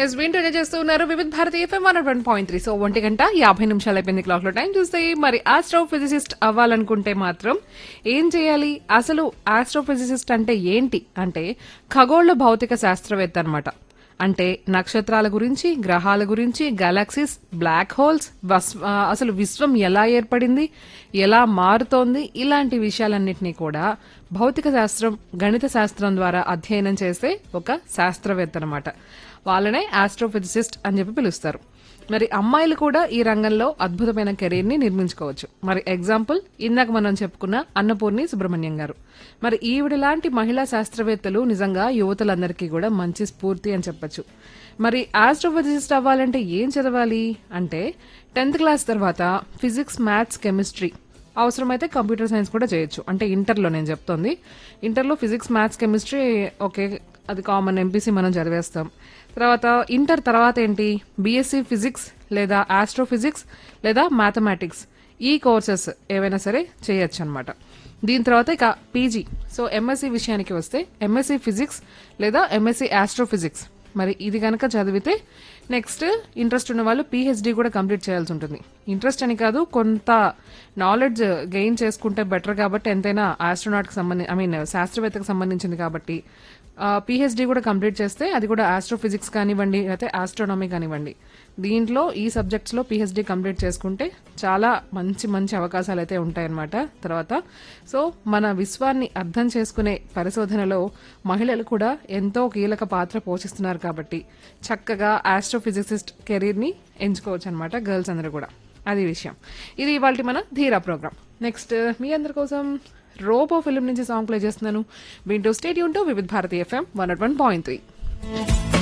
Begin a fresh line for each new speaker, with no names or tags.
yes వింటూనే చేస్తూ ఉన్నారు వివిధ Bharati FM one one point three సో ఒంటి గంట యాభై నిమిషాలు అయిపోయింది క్లాక్ లో టైం చూస్తే మరి ఆస్ట్రోఫిజిసిస్ట్ అవ్వాలనుకుంటే మాత్రం ఏం చేయాలి అసలు ఆస్ట్రోఫిజిసిస్ట్ అంటే ఏంటి అంటే ఖగోళ భౌతిక శాస్త్రవేత్త అన్నమాట అంటే నక్షత్రాల గురించి గ్రహాల గురించి గెలాక్సీస్ బ్లాక్ హోల్స్ వస్- ఆ, అసలు విశ్వం ఎలా ఏర్పడింది ఎలా మారుతోంది ఇలాంటి విషయాలన్నింటినీ కూడా భౌతిక శాస్త్రం గణిత శాస్త్రం ద్వారా అధ్యయనం చేసే ఒక శాస్త్రవేత్త అనమాట వాళ్ళనే ఆస్ట్రోఫిజిసిస్ట్ అని చెప్పి పిలుస్తారు మరి అమ్మాయిలు కూడా ఈ రంగంలో అద్భుతమైన కెరీర్ ని నిర్మించుకోవచ్చు మరి ఎగ్జాంపుల్ ఇందాక మనం చెప్పుకున్న అన్నపూర్ణి సుబ్రహ్మణ్యం గారు మరి ఈవిడ లాంటి మహిళా శాస్త్రవేత్తలు నిజంగా యువతలందరికీ కూడా మంచి స్ఫూర్తి అని చెప్పొచ్చు మరి ఆస్ట్రోఫిజిసిస్ట్ అవ్వాలంటే ఏం చదవాలి అంటే టెన్త్ క్లాస్ తర్వాత ఫిజిక్స్ మ్యాథ్స్ కెమిస్ట్రీ అవసరమైతే కంప్యూటర్ సైన్స్ కూడా చేయొచ్చు అంటే ఇంటర్లో నేను చెప్తోంది ఇంటర్లో ఫిజిక్స్ మ్యాథ్స్ కెమిస్ట్రీ ఓకే అది కామన్ ఎంపీసీ మనం చదివేస్తాం తర్వాత ఇంటర్ తర్వాత ఏంటి బీఎస్సీ ఫిజిక్స్ లేదా ఆస్ట్రోఫిజిక్స్ లేదా మ్యాథమెటిక్స్ ఈ కోర్సెస్ ఏవైనా సరే చేయొచ్చు అనమాట దీని తర్వాత ఇక పీజీ సో ఎంఎస్సీ విషయానికి వస్తే ఎంఎస్సీ ఫిజిక్స్ లేదా ఎంఎస్సీ ఆస్ట్రోఫిజిక్స్ మరి ఇది కనుక చదివితే నెక్స్ట్ ఇంట్రెస్ట్ ఉన్న వాళ్ళు పిహెచ్డి కూడా కంప్లీట్ చేయాల్సి ఉంటుంది ఇంట్రెస్ట్ అని కాదు కొంత నాలెడ్జ్ గెయిన్ చేసుకుంటే బెటర్ కాబట్టి ఎంతైనా ఆస్ట్రోనాట్కి సంబంధించి ఐ మీన్ శాస్త్రవేత్తకు సంబంధించింది కాబట్టి పిహెచ్డి కూడా కంప్లీట్ చేస్తే అది కూడా ఆస్ట్రోఫిజిక్స్ కానివ్వండి లేకపోతే ఆస్ట్రోనామీ కానివ్వండి దీంట్లో ఈ సబ్జెక్ట్స్ లో పిహెచ్డి కంప్లీట్ చేసుకుంటే చాలా మంచి మంచి అవకాశాలు అయితే ఉంటాయన్నమాట తర్వాత సో మన విశ్వాన్ని అర్థం చేసుకునే పరిశోధనలో మహిళలు కూడా ఎంతో కీలక పాత్ర పోషిస్తున్నారు కాబట్టి చక్కగా ఆస్ట్రోఫిజిసిస్ట్ కెరీర్ ని ఎంచుకోవచ్చు అనమాట గర్ల్స్ అందరూ కూడా అది విషయం ఇది ఇవాళ మన ధీరా ప్రోగ్రామ్ నెక్స్ట్ మీ అందరి కోసం రోబో ఫిల్మ్ నుంచి సాంగ్ ప్లే చేస్తున్నాను వింటూ stay tuned to Vividh Bharati FM one one point three